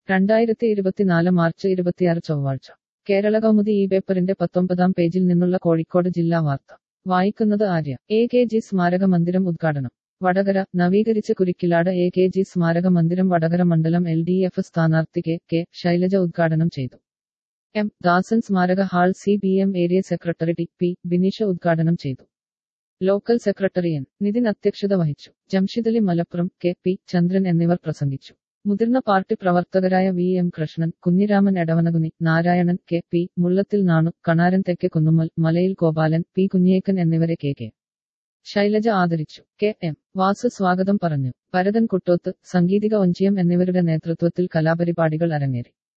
രണ്ടായിരത്തി ഇരുപത്തിനാല് മാർച്ച് ഇരുപത്തിയാറ് ചൊവ്വാഴ്ച കേരള കൗമുദി ഈ പേപ്പറിന്റെ പത്തൊമ്പതാം പേജിൽ നിന്നുള്ള കോഴിക്കോട് ജില്ലാ വാർത്ത വായിക്കുന്നത് ആര്യ എ കെ ജി സ്മാരക മന്ദിരം ഉദ്ഘാടനം വടകര നവീകരിച്ച കുരിക്കിലാട് എ കെ ജി സ്മാരക മന്ദിരം വടകര മണ്ഡലം എൽ ഡി എഫ് സ്ഥാനാർത്ഥി കെ കെ ശൈലജ ഉദ്ഘാടനം ചെയ്തു എം ദാസൻ സ്മാരക hall C B M area secretary T P Bineesha ഉദ്ഘാടനം ചെയ്തു ലോക്കൽ സെക്രട്ടറി എൻ നിതിൻ അധ്യക്ഷത വഹിച്ചു ജംഷിദലി മലപ്പുറം കെ പി ചന്ദ്രൻ എന്നിവർ പ്രസംഗിച്ചു മുതിർന്ന പാർട്ടി പ്രവർത്തകരായ V M Krishnan Kunhiraman Edavanakuni Narayanan K P Mullathil Nanu Kanaran തെക്കെ കുന്നുമ്മൽ മലയിൽ ഗോപാലൻ പി കുഞ്ഞിയേക്കൻ എന്നിവരെ കെ കെ ശൈലജ ആദരിച്ചു കെ എം വാസു സ്വാഗതം പറഞ്ഞു ഭരതൻ കുട്ടോത്ത് സംഗീതിക ഒഞ്ചിയം എന്നിവരുടെ നേതൃത്വത്തിൽ കലാപരിപാടികൾ അരങ്ങേറി